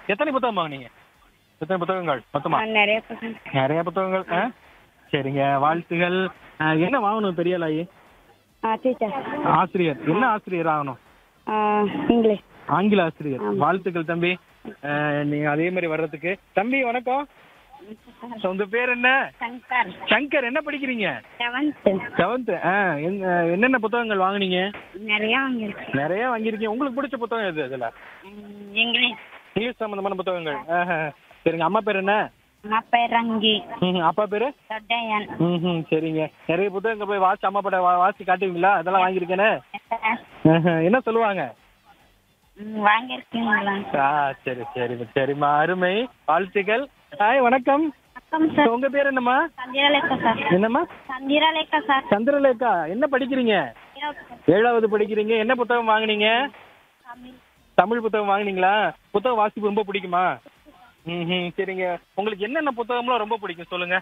எத்தனை புத்தகம் வாங்குனீங்க எத்தனை புத்தகங்கள் மொத்தமா நிறைய பசங்க நிறைய புத்தகங்கள் ஆ? சரிங்க வாழ்த்துகள் ஆ, என்ன வாங்கணும் பெரியலாயி ஆ டீச்சர் ஆசிரியர் என்ன ஆசிரியர் ஆகணும் ஆ இங்கிலீஷ் ஆங்கில ஆசிரியர் வாழ்த்துக்கள் தம்பி ஆ, நீங்க அதே மாதிரி வர்றதுக்கு தம்பி வணக்கம் உங்க பேர் என்ன சங்கர் சங்கர் என்ன படிக்கிறீங்க செவன்த்து செவன்த் என்னென்ன புத்தகங்கள் வாங்குனீங்க நிறைய வாங்கியிருக்கேன் நிறைய வாங்கியிருக்கீங்க உங்களுக்கு பிடிச்ச புத்தகம் எது இதுல ம், இங்கிலீஷ் இங்கிலீஷ் சம்பந்தமான புத்தகங்கள் ஆஹா. சரிங்க அம்மா பேர் என்ன அம்மா பேர் ரங்கி ம்ஹும். அப்பா பேரு தொட்டையன் ம் சரிங்க நிறைய புத்தகங்கள் போய் வாசி அம்மா பட வாசி காட்டுவீங்களா அதெல்லாம் வாங்கியிருக்கேனே ஆஹா. என்ன சொல்லுவாங்க ம், வாங்கியிருக்கீங்களா ஆ சரி சரி சரிம்மா அருமை வாழ்த்துக்கள் ஹாய் வணக்கம் வணக்கம் சார் உங்க பேர் என்னம்மா சந்திரலேகா சார் என்னம்மா சந்திரலேகா சார் சந்திரலேகா என்ன படிக்கிறீங்க ஏழாவது படிக்கிறீங்க என்ன புத்தகம் வாங்குனீங்க தமிழ் புத்தகம் வாங்குனீங்களா புத்தகம் வாசிப்பு ரொம்ப பிடிக்குமா ம் சரிங்க உங்களுக்கு என்னென்ன புத்தகம்லாம் ரொம்ப பிடிக்கும் சொல்லுங்க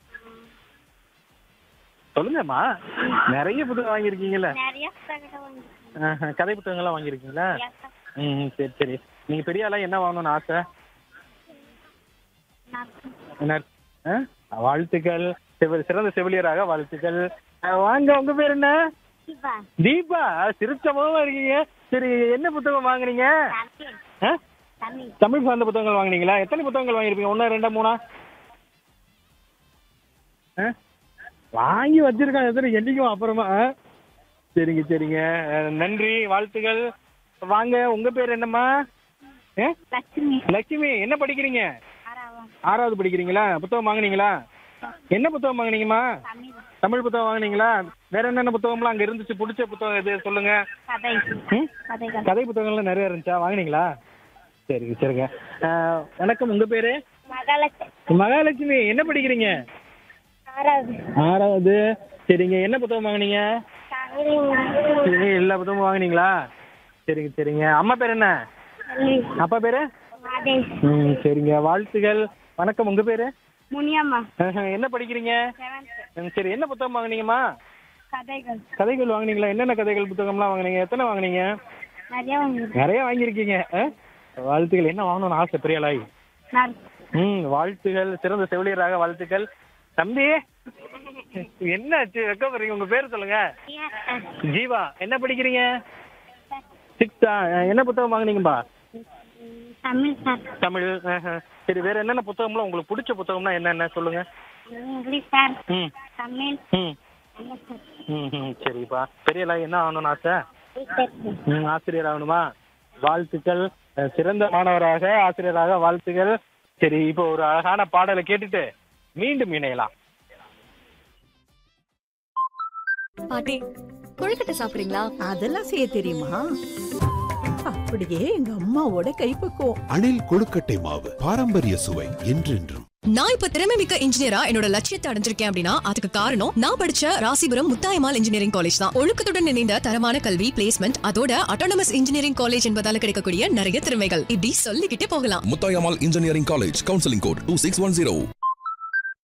சொல்லுங்கம்மா நிறைய புத்தகம் வாங்கியிருக்கீங்கல்ல நிறைய புத்தகம் வாங்கியிருக்கேன் ஆஹா, கதை புத்தகங்கள்லாம் வாங்கியிருக்கீங்களா ம் சரி சரி நீங்க பெரிய ஆளா என்ன வாங்கணும்னு ஆசை என்ன ஆ? வாழ்த்துக்கள் செவ- சிறந்த செவிலியராக வாழ்த்துக்கள் ஆ, வாங்க உங்க பேர் என்ன சிவா தீபா சிரிச்சமாவா இருக்கீங்க சரி என்ன புத்தகம் வாங்குனீங்க ஆ? தமிழ் தமிழ் சார்ந்த புத்தகங்கள் வாங்குனீங்களா எத்தனை புத்தகங்கள் வாங்கியிருப்பீங்க ஒன்றா ரெண்டா மூணா ஆ? வாங்கி வச்சிருக்காங்க எத்தனை என்னைக்கும் அப்புறமா ஆ? சரிங்க சரிங்க அஹ், நன்றி வாழ்த்துக்கள் வாங்க உங்க பேர் என்னம்மா ஆ? லட்சுமி லட்சுமி என்ன படிக்கிறீங்க ஆறாவா ஆறாவது படிக்கிறீங்களா புத்தகம் வாங்குனீங்களா என்ன புத்தகம் வாங்குனீங்கம்மா தமிழ் தமிழ் புத்தகம் வாங்குனீங்களா வேற என்னென்ன புத்தகம்லாம் அங்க இருந்துச்சு பிடிச்ச புத்தகம் எது சொல்லுங்க கதை ம்? கதைகள் கதை புத்தகங்கள்லாம் நிறைய இருந்துச்சா வாங்குனீங்களா சரிங்க சரிங்க அஹ், வணக்கம் உங்க பேரு மகாலட்சுமி மகாலட்சுமி என்ன படிக்கிறீங்க ஆறாவது ஆறாவது சரிங்க என்ன புத்தகம் வாங்குனீங்க தமிழ் சரி, எல்லா புத்தகமும் வாங்குனீங்களா சரிங்க சரிங்க அம்மா பேர் என்ன அப்பா பேரு மாதேஷ் ம் சரிங்க வாழ்த்துகள் வணக்கம் உங்க பேரு முனியம்மா அஹ், என்ன படிக்கிறீங்க செவன்த் ம், சரி என்ன புத்தகம் வாங்குனீங்கம்மா கதைகள் கதைகள் வாங்குனீங்களா என்னென்ன கதைகள் புத்தகம்லாம் வாங்குனீங்க எத்தனை வாங்குனீங்க நிறைய வாங்கியிருக்கேன் நிறைய வாங்கியிருக்கீங்க ஆ? வாழ்த்துக்கள் என்ன வாங்கணும்னு ஆசை பிரியாளாய் நான் ம் வாழ்த்துகள் சிறந்த செவிலியராக வாழ்த்துக்கள் தம்பி என்னாச்சு வெக்கப்படுறீங்க உங்க பேர் சொல்லுங்க ஜீவா என்ன படிக்கிறீங்க சிக்ஸ்த்தா என்ன புத்தகம் வாங்குனீங்கப்பா தமிழ் சார் தமிழ் ஆஹா. சரி வேற என்னென்ன புத்தகம்லாம் உங்களுக்கு பிடிச்ச புத்தகம்னா என்னென்ன சொல்லுங்க இங்கிலீஷ் சார் ம் தமிழ் ம் தமிழ் சார் ம் ம் சரிப்பா பெரியலா என்ன ஆகணும்னு ஆசை டீச்சர் ம் ஆசிரியர் ஆகணுமா வாழ்த்துக்கள் அஹ், சிறந்த மாணவராக ஆசிரியராக வாழ்த்துக்கள் சரி இப்போ ஒரு அழகான பாடலை கேட்டுட்டு மீண்டும் இணையலாம் பாட்டி கொழுக்கட்டை சாப்பிடுறீங்களா அதெல்லாம் செய்ய தெரியுமா அப்படியே எங்க அம்மாவோட கைப்பக்குவம் அணில் கொழுக்கட்டை மாவு பாரம்பரிய சுவை என்றென்றும் நான் இப்ப திறமை மிக்க இன்ஜினியரா என்னோட லட்சியத்தை அடைஞ்சிருக்கேன் அப்படின்னா அதுக்கு காரணம் நான் படிச்ச ராசிபுரம் முத்தாயமால் இன்ஜினியரிங் காலேஜ் தான் ஒழுக்கத்துடன் இணைந்த தரமான கல்வி பிளேஸ்மெண்ட் அதோட அட்டானமஸ் இன்ஜினியரிங் காலேஜ் என்பதால கிடைக்கக்கூடிய நிறைய திறமைகள் இப்படி சொல்லிக்கிட்டே போகலாம் Mutayamal Engineering College, Counseling Code 2610.